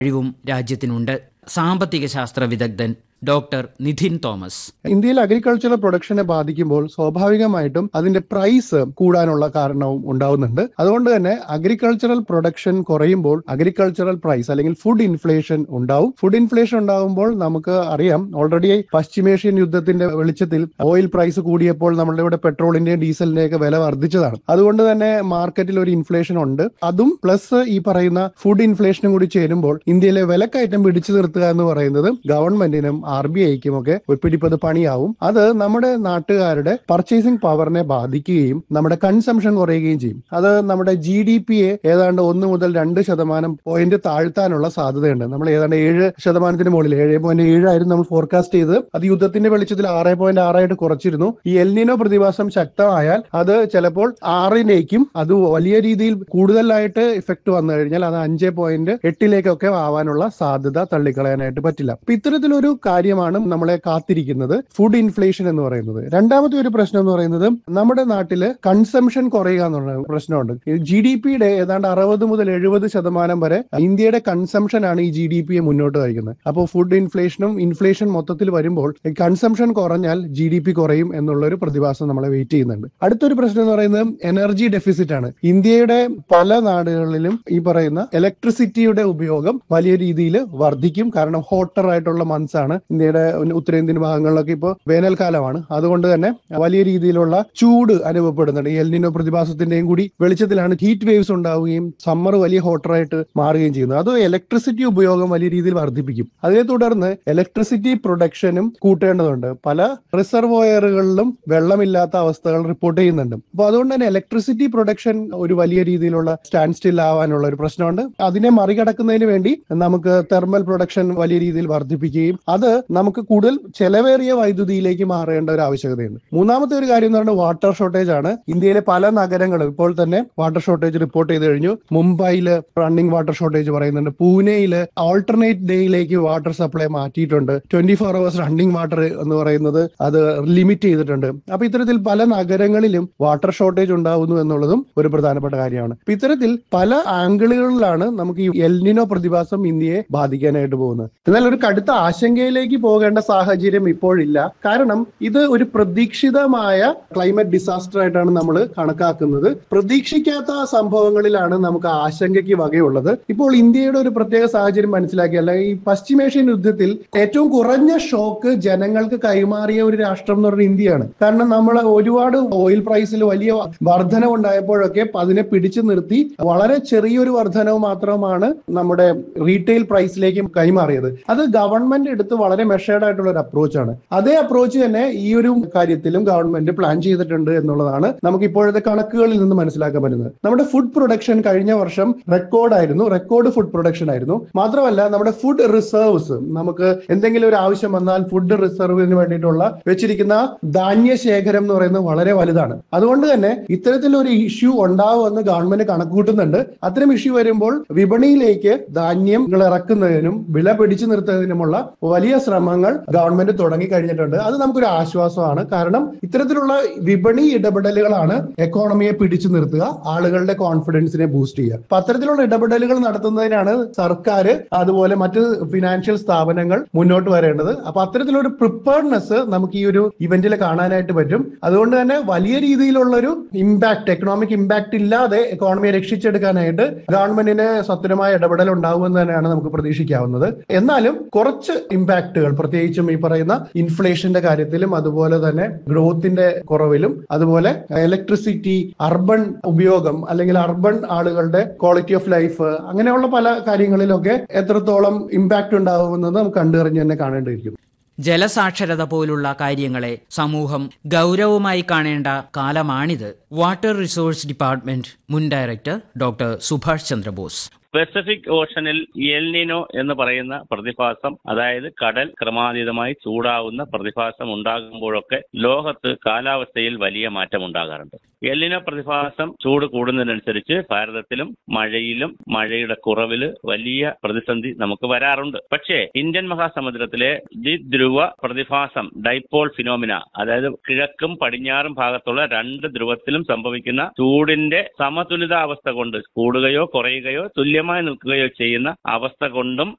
കഴിവും രാജ്യത്തിനുണ്ട് സാമ്പത്തിക ശാസ്ത്ര വിദഗ്ധൻ ഡോക്ടർ നിധിൻ തോമസ് ഇന്ത്യയിൽ അഗ്രികൾച്ചറൽ പ്രൊഡക്ഷനെ ബാധിക്കുമ്പോൾ സ്വാഭാവികമായിട്ടും അതിന്റെ പ്രൈസ് കൂടാനുള്ള കാരണവും ഉണ്ടാവുന്നുണ്ട് അതുകൊണ്ട് തന്നെ അഗ്രികൾച്ചറൽ പ്രൊഡക്ഷൻ കുറയുമ്പോൾ അഗ്രികൾച്ചറൽ പ്രൈസ് അല്ലെങ്കിൽ ഫുഡ് ഇൻഫ്ലേഷൻ ഉണ്ടാവും ഫുഡ് ഇൻഫ്ലേഷൻ ഉണ്ടാവുമ്പോൾ നമുക്ക് അറിയാം ഓൾറെഡി പശ്ചിമേഷ്യൻ യുദ്ധത്തിന്റെ വെളിച്ചത്തിൽ ഓയിൽ പ്രൈസ് കൂടിയപ്പോൾ നമ്മളുടെ ഇവിടെ പെട്രോളിന്റെയും ഡീസലിന്റെയും ഒക്കെ വില വർദ്ധിച്ചതാണ് അതുകൊണ്ട് തന്നെ മാർക്കറ്റിൽ ഒരു ഇൻഫ്ലേഷൻ ഉണ്ട് അതും പ്ലസ് ഈ പറയുന്ന ഫുഡ് ഇൻഫ്ലേഷനും കൂടി ചേരുമ്പോൾ ഇന്ത്യയിലെ വിലക്കയറ്റം പിടിച്ചു നിർത്തുക എന്ന് പറയുന്നത് ഗവൺമെന്റിനും ആർ ബി ഐക്കും ഒക്കെ പിടിപ്പത് പണിയാവും അത് നമ്മുടെ നാട്ടുകാരുടെ പർച്ചേസിംഗ് പവറിനെ ബാധിക്കുകയും നമ്മുടെ കൺസംഷൻ കുറയുകയും ചെയ്യും അത് നമ്മുടെ ജി ഡി പിയെ ഏതാണ്ട് ഒന്ന് മുതൽ രണ്ട് ശതമാനം പോയിന്റ് താഴ്ത്താനുള്ള സാധ്യതയുണ്ട് നമ്മൾ ഏതാണ്ട് ഏഴ് ശതമാനത്തിന് മുകളിൽ ഏഴ് പോയിന്റ് ഏഴായിരുന്നു നമ്മൾ ഫോർകാസ്റ്റ് ചെയ്ത് അത് യുദ്ധത്തിന്റെ വെളിച്ചത്തിൽ ആറ് പോയിന്റ് ആറായിട്ട് കുറച്ചിരുന്നു ഈ എൽനിനോ പ്രതിഭാസം ശക്തമായാൽ അത് ചിലപ്പോൾ ആറിലേക്കും അത് വലിയ രീതിയിൽ കൂടുതലായിട്ട് ഇഫക്ട് വന്നു കഴിഞ്ഞാൽ അത് അഞ്ച് പോയിന്റ് എട്ടിലേക്കൊക്കെ ആവാനുള്ള സാധ്യത തള്ളിക്കളയാനായിട്ട് പറ്റില്ല അപ്പൊ ഇത്തരത്തിലൊരു കാര്യമാണ് നമ്മളെ കാത്തിരിക്കുന്നത് ഫുഡ് ഇൻഫ്ലേഷൻ എന്ന് പറയുന്നത് രണ്ടാമത്തെ ഒരു പ്രശ്നം എന്ന് പറയുന്നത് നമ്മുടെ നാട്ടില് കൺസംഷൻ കുറയുക എന്നുള്ള പ്രശ്നമുണ്ട് ജി ഡി പിയുടെ ഏതാണ്ട് അറുപത് മുതൽ എഴുപത് ശതമാനം വരെ ഇന്ത്യയുടെ കൺസംഷൻ ആണ് ഈ ജി ഡി പിയെ മുന്നോട്ട് നയിക്കുന്നത് അപ്പോൾ ഫുഡ് ഇൻഫ്ലേഷനും ഇൻഫ്ലേഷൻ മൊത്തത്തിൽ വരുമ്പോൾ കൺസംഷൻ കുറഞ്ഞാൽ ജി ഡി പി കുറയും എന്നുള്ള ഒരു പ്രതിഭാസം നമ്മളെ വെയിറ്റ് ചെയ്യുന്നുണ്ട് അടുത്തൊരു പ്രശ്നം എന്ന് പറയുന്നത് എനർജി ഡെഫിസിറ്റ് ആണ് ഇന്ത്യയുടെ പല നാടുകളിലും ഈ പറയുന്ന ഇലക്ട്രിസിറ്റിയുടെ ഉപയോഗം വലിയ രീതിയിൽ വർദ്ധിക്കും കാരണം ഹോട്ടർ ആയിട്ടുള്ള മന്ത്സ് ആണ് ഇന്ത്യയുടെ ഉത്തരേന്ത്യൻ ഭാഗങ്ങളിലൊക്കെ ഇപ്പോൾ വേനൽക്കാലമാണ് അതുകൊണ്ട് തന്നെ വലിയ രീതിയിലുള്ള ചൂട് അനുഭവപ്പെടുന്നുണ്ട് ഈ എൽനിനോ പ്രതിഭാസത്തിന്റെയും കൂടി വെളിച്ചത്തിലാണ് ഹീറ്റ് വേവ്സ് ഉണ്ടാവുകയും സമ്മർ വലിയ ഹോട്ടറായിട്ട് മാറുകയും ചെയ്യുന്നത് അത് ഇലക്ട്രിസിറ്റി ഉപയോഗം വലിയ രീതിയിൽ വർദ്ധിപ്പിക്കും അതിനെ തുടർന്ന് ഇലക്ട്രിസിറ്റി പ്രൊഡക്ഷനും കൂട്ടേണ്ടതുണ്ട് പല റിസർവോയറുകളിലും വെള്ളമില്ലാത്ത അവസ്ഥകൾ റിപ്പോർട്ട് ചെയ്യുന്നുണ്ട് അപ്പോൾ അതുകൊണ്ട് തന്നെ ഇലക്ട്രിസിറ്റി പ്രൊഡക്ഷൻ ഒരു വലിയ രീതിയിലുള്ള സ്റ്റാൻഡ് സ്റ്റിൽ ആവാനുള്ള ഒരു പ്രശ്നമുണ്ട് അതിനെ മറികടക്കുന്നതിന് വേണ്ടി നമുക്ക് തെർമൽ പ്രൊഡക്ഷൻ വലിയ രീതിയിൽ വർദ്ധിപ്പിക്കുകയും അത് നമുക്ക് കൂടുതൽ ചെലവേറിയ വൈദ്യുതിയിലേക്ക് മാറേണ്ട ഒരു ആവശ്യകതയുണ്ട് മൂന്നാമത്തെ ഒരു കാര്യം എന്ന് പറയുന്നത് വാട്ടർ ഷോർട്ടേജ് ആണ് ഇന്ത്യയിലെ പല നഗരങ്ങളും ഇപ്പോൾ തന്നെ വാട്ടർ ഷോർട്ടേജ് റിപ്പോർട്ട് ചെയ്ത് കഴിഞ്ഞു മുംബൈയില് റണ്ണിംഗ് വാട്ടർ ഷോർട്ടേജ് പറയുന്നുണ്ട് പൂനെയില് ആൾട്ടർനേറ്റ് ഡേയിലേക്ക് വാട്ടർ സപ്ലൈ മാറ്റിയിട്ടുണ്ട് twenty four hours running water എന്ന് പറയുന്നത് അത് ലിമിറ്റ് ചെയ്തിട്ടുണ്ട് അപ്പൊ ഇത്തരത്തിൽ പല നഗരങ്ങളിലും വാട്ടർ ഷോർട്ടേജ് ഉണ്ടാവുന്നു എന്നുള്ളതും ഒരു പ്രധാനപ്പെട്ട കാര്യമാണ് അപ്പൊ ഇത്തരത്തിൽ പല ആംഗിളുകളിലാണ് നമുക്ക് ഈ എൽനിനോ പ്രതിഭാസം ഇന്ത്യയെ ബാധിക്കാനായിട്ട് പോകുന്നത് എന്നാൽ ഒരു കടുത്ത ആശങ്കയിലേക്ക് പോകേണ്ട സാഹചര്യം ഇപ്പോഴില്ല കാരണം ഇത് ഒരു പ്രതീക്ഷിതമായ ക്ലൈമറ്റ് ഡിസാസ്റ്റർ ആയിട്ടാണ് നമ്മൾ കണക്കാക്കുന്നത് പ്രതീക്ഷിക്കാത്ത സംഭവങ്ങളിലാണ് നമുക്ക് ആശങ്കയ്ക്ക് വകയുള്ളത് ഇപ്പോൾ ഇന്ത്യയുടെ ഒരു പ്രത്യേക സാഹചര്യം മനസ്സിലാക്കി അല്ലെങ്കിൽ ഈ പശ്ചിമേഷ്യൻ യുദ്ധത്തിൽ ഏറ്റവും കുറഞ്ഞ ഷോക്ക് ജനങ്ങൾക്ക് കൈമാറിയ ഒരു രാഷ്ട്രം എന്ന് പറയുന്നത് ഇന്ത്യയാണ് കാരണം നമ്മൾ ഒരുപാട് ഓയിൽ പ്രൈസിൽ വലിയ വർധനവ് ഉണ്ടായപ്പോഴൊക്കെ അതിനെ പിടിച്ചു നിർത്തി വളരെ ചെറിയൊരു വർധനവ് മാത്രമാണ് നമ്മുടെ റീറ്റെയിൽ പ്രൈസിലേക്ക് കൈമാറിയത് അത് ഗവൺമെന്റ് എടുത്ത് വളരെ മെഷേർഡ് ആയിട്ടുള്ള ഒരു അപ്രോച്ചാണ് അതേ അപ്രോച്ച് തന്നെ ഈ ഒരു കാര്യത്തിലും ഗവൺമെന്റ് പ്ലാൻ ചെയ്തിട്ടുണ്ട് എന്നുള്ളതാണ് നമുക്ക് ഇപ്പോഴത്തെ കണക്കുകളിൽ നിന്ന് മനസ്സിലാക്കാൻ പറ്റുന്നത് നമ്മുടെ ഫുഡ് പ്രൊഡക്ഷൻ കഴിഞ്ഞ വർഷം റെക്കോർഡായിരുന്നു റെക്കോർഡ് ഫുഡ് പ്രൊഡക്ഷൻ ആയിരുന്നു മാത്രമല്ല നമ്മുടെ ഫുഡ് റിസർവ്സ് നമുക്ക് എന്തെങ്കിലും ഒരു ആവശ്യം വന്നാൽ ഫുഡ് റിസർവിന് വേണ്ടിയിട്ടുള്ള വെച്ചിരിക്കുന്ന ധാന്യ ശേഖരം എന്ന് പറയുന്നത് വളരെ വലുതാണ് അതുകൊണ്ട് തന്നെ ഇത്തരത്തിലൊരു ഇഷ്യൂ ഉണ്ടാവുമെന്ന് ഗവൺമെന്റ് കണക്കുകൂട്ടുന്നുണ്ട് അത്തരം ഇഷ്യൂ വരുമ്പോൾ വിപണിയിലേക്ക് ധാന്യങ്ങൾ ഇറക്കുന്നതിനും വില പിടിച്ചു നിർത്തുന്നതിനുമുള്ള വലിയ ശ്രമങ്ങൾ ഗവൺമെന്റ് തുടങ്ങി കഴിഞ്ഞിട്ടുണ്ട് അത് നമുക്കൊരു ആശ്വാസമാണ് കാരണം ഇത്തരത്തിലുള്ള വിപണി ഇടപെടലുകളാണ് എക്കോണമിയെ പിടിച്ചു നിർത്തുക ആളുകളുടെ കോൺഫിഡൻസിനെ ബൂസ്റ്റ് ചെയ്യുക അപ്പൊ അത്തരത്തിലുള്ള ഇടപെടലുകൾ നടത്തുന്നതിനാണ് സർക്കാർ അതുപോലെ മറ്റ് ഫിനാൻഷ്യൽ സ്ഥാപനങ്ങൾ മുന്നോട്ട് വരേണ്ടത് അപ്പൊ അത്തരത്തിലൊരു പ്രിപ്പയർനെസ് നമുക്ക് ഈ ഒരു ഇവന്റിൽ കാണാനായിട്ട് പറ്റും അതുകൊണ്ട് തന്നെ വലിയ രീതിയിലുള്ള ഒരു ഇമ്പാക്ട് എക്കണോമിക് ഇമ്പാക്ട് ഇല്ലാതെ എക്കോണമിയെ രക്ഷിച്ചെടുക്കാനായിട്ട് ഗവൺമെന്റിന് സത്വരമായ ഇടപെടൽ ഉണ്ടാവുമെന്ന് തന്നെയാണ് നമുക്ക് പ്രതീക്ഷിക്കാവുന്നത് എന്നാലും കുറച്ച് ഇമ്പാക്റ്റുകൾ പ്രത്യേകിച്ചും ഈ പറയുന്ന ഇൻഫ്ലേഷന്റെ കാര്യത്തിലും അതുപോലെ തന്നെ ഗ്രോത്തിന്റെ കുറവിലും അതുപോലെ ഇലക്ട്രിസിറ്റി അർബൻ ഉപയോഗം അല്ലെങ്കിൽ അർബൻ ആളുകളുടെ ക്വാളിറ്റി ഓഫ് ലൈഫ് അങ്ങനെയുള്ള പല കാര്യങ്ങളിലൊക്കെ എത്രത്തോളം ഇമ്പാക്ട് ഉണ്ടാവുമെന്നത് നമുക്ക് കണ്ടറിഞ്ഞ് തന്നെ കാണേണ്ടിയിരിക്കും ജലസാക്ഷരത പോലുള്ള കാര്യങ്ങളെ സമൂഹം ഗൗരവമായി കാണേണ്ട കാലമാണിത് വാട്ടർ റിസോഴ്സ് ഡിപ്പാർട്ട്മെന്റ് മുൻ director doctor Subhash Chandrabose Pacific ഓഷനിൽ എൽനിനോ എന്ന് പറയുന്ന പ്രതിഭാസം അതായത് കടൽ ക്രമാതീതമായി ചൂടാവുന്ന പ്രതിഭാസം ഉണ്ടാകുമ്പോഴൊക്കെ ലോകത്ത് കാലാവസ്ഥയിൽ വലിയ മാറ്റം ഉണ്ടാകാറുണ്ട് എല്ലിനോ പ്രതിഭാസം ചൂട് കൂടുന്നതിനനുസരിച്ച് ഭാരതത്തിലും മഴയിലും മഴയുടെ കുറവില് വലിയ പ്രതിസന്ധി നമുക്ക് വരാറുണ്ട് പക്ഷേ ഇന്ത്യൻ മഹാസമുദ്രത്തിലെ ദ്വിധ്രുവ പ്രതിഭാസം ഡൈപോൾ ഫിനോമിന അതായത് കിഴക്കും പടിഞ്ഞാറും ഭാഗത്തുള്ള രണ്ട് ധ്രുവത്തിലും സംഭവിക്കുന്ന ചൂടിന്റെ സമതുലിതാവസ്ഥ കൊണ്ട് കൂടുകയോ കുറയുകയോ തുല്യമായി നിൽക്കുകയോ ചെയ്യുന്ന അവസ്ഥ കൊണ്ടും